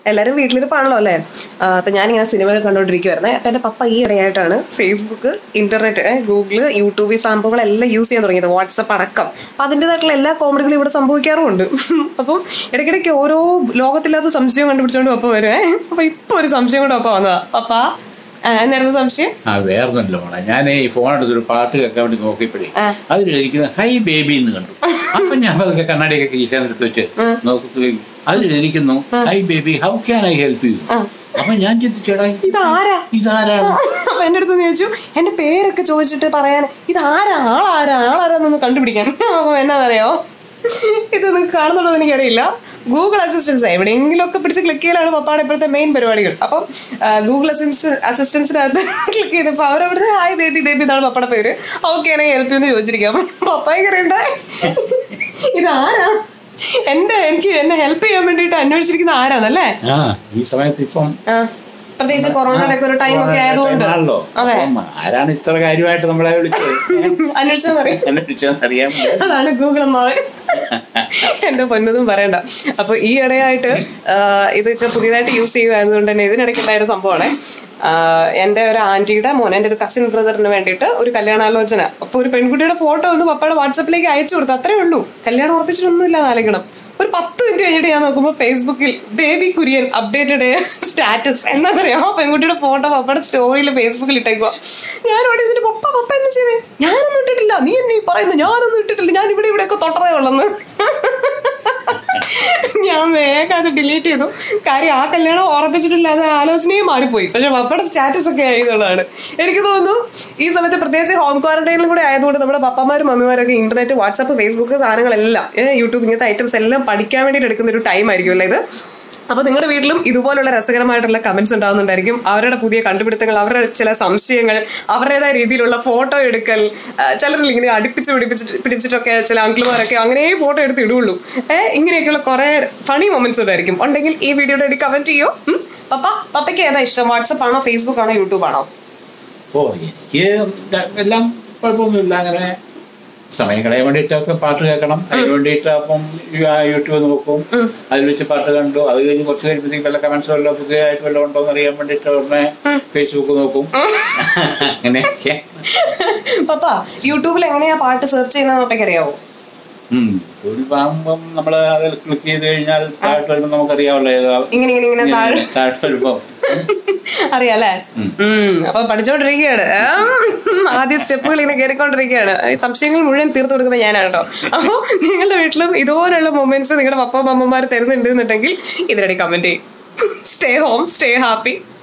എല്ലാരും വീട്ടിലിരിപ്പാണല്ലോ അല്ലേ ആ, അപ്പൊ ഞാനിങ്ങനെ സിനിമകൾ കണ്ടോണ്ടിരിക്കുവായിരുന്നേ അപ്പൊ എന്റെ പപ്പ ഈ ഇടയായിട്ടാണ് ഫേസ്ബുക്ക് ഇന്റർനെറ്റ് ഗൂഗിള് യൂട്യൂബ് ഈ സംഭവങ്ങളെല്ലാം യൂസ് ചെയ്യാൻ തുടങ്ങിയത് വാട്സപ്പ് അടക്കം അപ്പൊ അതിൻ്റെതായിട്ടുള്ള എല്ലാ കോമഡികളും ഇവിടെ സംഭവിക്കാറുമുണ്ട് അപ്പം ഇടയ്ക്കിടയ്ക്ക് ഓരോ ലോകത്തില്ലാത്ത സംശയം കണ്ടുപിടിച്ചോണ്ട് പപ്പ വരുവേ അപ്പൊ ഇപ്പൊ ഒരു സംശയം കൊണ്ട് പപ്പ വന്നതാ പപ്പ ആ, എന്നായിരുന്നു സംശയം ആ വേറൊന്നുമല്ല മോളെ ഞാൻ ഈ ഫോൺ എടുത്തൊരു പാട്ട് കേൾക്കാൻ വേണ്ടി നോക്കിയപ്പോഴേ ആ. അതിലിരിക്കുന്ന ഹൈ ബേബി എന്ന് കണ്ടു അപ്പൊ ഞാൻ അതൊക്കെ കണ്ണാടിയൊക്കെ കീശാനെടുത്ത് വെച്ച് നോക്കുകയും അതിലിരിക്കുന്നു hi baby how can I help you ആ. അപ്പൊ ഞാൻ ചിന്തിച്ചേടാ ഇതാരാ ഇതാരാണ് അപ്പൊ എന്റെ അടുത്ത് ചോദിച്ചു എന്റെ പേരൊക്കെ ചോദിച്ചിട്ട് പറയാൻ ഇതാരാ ആളാരാ ആളാരാന്നൊന്ന് കണ്ടുപിടിക്കാൻ അപ്പൊ എന്നാന്നറിയോ ഇത് നിങ്ങൾക്ക് കാണുന്നുണ്ടോ എന്ന് എനിക്കറിയില്ല ഗൂഗിൾ അസിസ്റ്റൻസ് എവിടെയെങ്കിലും ഒക്കെ പിടിച്ച് ക്ലിക്ക് ചെയ്യലാണ് പപ്പാടെ ഇപ്പോഴത്തെ മെയിൻ പരിപാടികൾ അപ്പം ഗൂഗിൾ അസിസ്റ്റൻസ് അസിസ്റ്റൻസിനകത്ത് ക്ലിക്ക് ചെയ്തപ്പോ അവരവിടുത്തെ ഹായ് ബേബി ബേബി എന്നാണ് പപ്പയുടെ പേര് ഓക്കെ ആണെങ്കിൽ ഹെൽപ്പ് ചെയ്യുന്ന ചോദിച്ചിരിക്കാം അപ്പം പപ്പായി കറിയണ്ട ഇതാരാ എന്റെ എനിക്ക് എന്നെ ഹെൽപ്പ് ചെയ്യാൻ വേണ്ടിയിട്ട് അന്വേഷിച്ചിരിക്കുന്ന ആരാന്നല്ലേ ആ ഈ സമയത്ത് ഇപ്പം ആ, പ്രത്യേകിച്ച് കൊറോണയുടെ ഒക്കെ ഒരു ടൈം ഒക്കെ ആയതുകൊണ്ട് ആണല്ലോ അതെ അപ്പം ആരാണ് ഇത്ര കാര്യമായിട്ട് നമ്മളെ വിളിച്ചത് അന്വേഷിച്ചാൽ അറിയാം അന്വേഷിച്ചതെന്ന് അറിയാൻ അതാണ് ഗൂഗിൾ അമ്മാവൻ എന്റെ പൊന്നതും പറയണ്ട അപ്പൊ ഈ ഇടയായിട്ട് ആ, ഇതൊക്കെ പുതിയതായിട്ട് യൂസ് ചെയ്യുമായതുകൊണ്ട് തന്നെ ഇതിനിടയ്ക്ക് ഉണ്ടായ സംഭവമാണ് എന്റെ ഒരു ആന്റിയുടെ മോൻ എന്റെ ഒരു കസിൻ ബ്രദറിന് വേണ്ടിയിട്ട് ഒരു കല്യാണാലോചന അപ്പൊ ഒരു പെൺകുട്ടിയുടെ ഫോട്ടോ ഒന്ന് പപ്പയുടെ വാട്സപ്പിലേക്ക് അയച്ചു കൊടുത്തു അത്രേ ഉള്ളൂ കല്യാണം ഉറപ്പിച്ചിട്ടൊന്നുമില്ല നാലിക്കണം ഒരു പത്ത് മിനിറ്റ് കഴിഞ്ഞിട്ട് ഞാൻ നോക്കുമ്പോൾ ഫേസ്ബുക്കിൽ ബേബി കുര്യൻ അപ്ഡേറ്റഡ് സ്റ്റാറ്റസ് എന്താണെന്നറിയാം ആ പെൺകുട്ടിയുടെ ഫോട്ടോ പപ്പയുടെ സ്റ്റോറിയിൽ ഫേസ്ബുക്കിൽ ഇട്ടേക്കുക ഞാൻ ഓടി ഇതിന്റെ പപ്പ പപ്പ എന്താ ചെയ്തേ ഞാനൊന്നും ഇട്ടിട്ടില്ല നീ എന്നീ പറയുന്നു ഞാനൊന്നും ഇട്ടിട്ടില്ല ഞാൻ ഇവിടെ ഇവിടെയൊക്കെ തൊട്ടതേ ഉള്ളെന്ന് ഞാൻ വേഗം അത് ഡിലീറ്റ് ചെയ്തു കാര്യം ആ കല്യാണം ഉറപ്പിച്ചിട്ടില്ല അത് ആലോചനയും മാറിപ്പോയി പക്ഷെ പപ്പയുടെ സ്റ്റാറ്റസ് ഒക്കെ ആയി എന്നുള്ളതാണ് എനിക്ക് തോന്നുന്നു ഈ സമയത്ത് പ്രത്യേകിച്ച് ഹോം ക്വാറന്റൈനിലും കൂടെ ആയതുകൊണ്ട് നമ്മുടെ പപ്പമാരും മമ്മിമാരൊക്കെ ഇന്റർനെറ്റ് വാട്സാപ്പ് ഫേസ്ബുക്ക് സാധനങ്ങളെല്ലാം ഏ, യൂട്യൂബ് ഇങ്ങനത്തെ ഐറ്റംസ് എല്ലാം പഠിക്കാൻ വേണ്ടിയിട്ട് എടുക്കുന്ന ഒരു ടൈം ആയിരിക്കും അല്ലേ ഇത് അപ്പൊ നിങ്ങളുടെ വീട്ടിലും ഇതുപോലുള്ള രസകരമായിട്ടുള്ള കമന്റ്സ് ഉണ്ടാവുന്നുണ്ടായിരിക്കും അവരുടെ പുതിയ കണ്ടുപിടുത്തങ്ങൾ അവരുടെ ചില സംശയങ്ങൾ അവരുടേതായ രീതിയിലുള്ള ഫോട്ടോ എടുക്കൽ ആ, ചിലരിൽ ഇങ്ങനെ അടുപ്പിച്ച് പിടിപ്പിച്ചിട്ട് പിടിച്ചിട്ടൊക്കെ ചില അങ്കിളുമാരൊക്കെ അങ്ങനെ ഫോട്ടോ എടുത്ത് ഇടുള്ളൂ ഏഹ് ഇങ്ങനെയൊക്കെയുള്ള കുറെ ഫണി മൊമെന്റ്സ് ഉണ്ടായിരിക്കും ഉണ്ടെങ്കിൽ ഈ വീഡിയോയുടെ അടി കമന്റ് ചെയ്യോ ഉം? പപ്പ പപ്പയ്ക്ക് ഏതാ ഇഷ്ടം വാട്സപ്പ് ആണോ ഫേസ്ബുക്ക് ആണോ യൂട്യൂബ് ആണോ ഓ എനിക്ക് എല്ലാം കുഴപ്പമൊന്നുമില്ല അങ്ങനെ സമയം കളയാൻ വേണ്ടിയിട്ടൊക്കെ പാട്ട് കേൾക്കണം അതിന് വേണ്ടിയിട്ട് അപ്പം യു- യൂട്യൂബ് നോക്കും അതിൽ വെച്ച് പാട്ട് കണ്ടു അത് കഴിഞ്ഞ് കുറച്ച് കഴിയുമ്പോഴത്തേക്ക് വല്ല കമന്റ്സ് വല്ലതും പുതിയതായിട്ട് വല്ലതും ഉണ്ടോ എന്ന് അറിയാൻ വേണ്ടിയിട്ട് ഉടനെ ഫേസ്ബുക്ക് നോക്കും അങ്ങനെയൊക്കെ പപ്പ യൂട്യൂബിൽ എങ്ങനെയാ പാട്ട് സെർച്ച് ചെയ്യുന്നത് പപ്പയ്ക്ക് അറിയാവോ ഉം. യൂട്യൂബാകുമ്പം നമ്മൾ അതിൽ ക്ലിക്ക് ചെയ്ത് കഴിഞ്ഞാൽ താഴോട്ട് വരുമ്പോൾ നമുക്കറിയാമല്ലോ ഏതാ ഇങ്ങനെ ഇങ്ങനെ ഇങ്ങനെ താഴെ ഇങ്ങനെ താഴോട്ട് വരുമ്പോൾ അറിയാലേ ഉം അപ്പൊ പഠിച്ചോണ്ടിരിക്കുകയാണ് ആ, ആദ്യ സ്റ്റെപ്പുകൾ ഇങ്ങനെ കയറിക്കൊണ്ടിരിക്കുകയാണ് ഈ സംശയങ്ങൾ മുഴുവൻ തീർത്തു കൊടുക്കുന്ന ഞാനാണ് കേട്ടോ അപ്പൊ നിങ്ങളുടെ വീട്ടിലും ഇതുപോലുള്ള മൊമെന്റ്സ് നിങ്ങളുടെ പപ്പ അമ്മമാർ തരുന്നുണ്ട് എന്നുണ്ടെങ്കിൽ ഇതിനിടെ കമന്റ് ചെയ്യും സ്റ്റേ ഹോം സ്റ്റേ ഹാപ്പി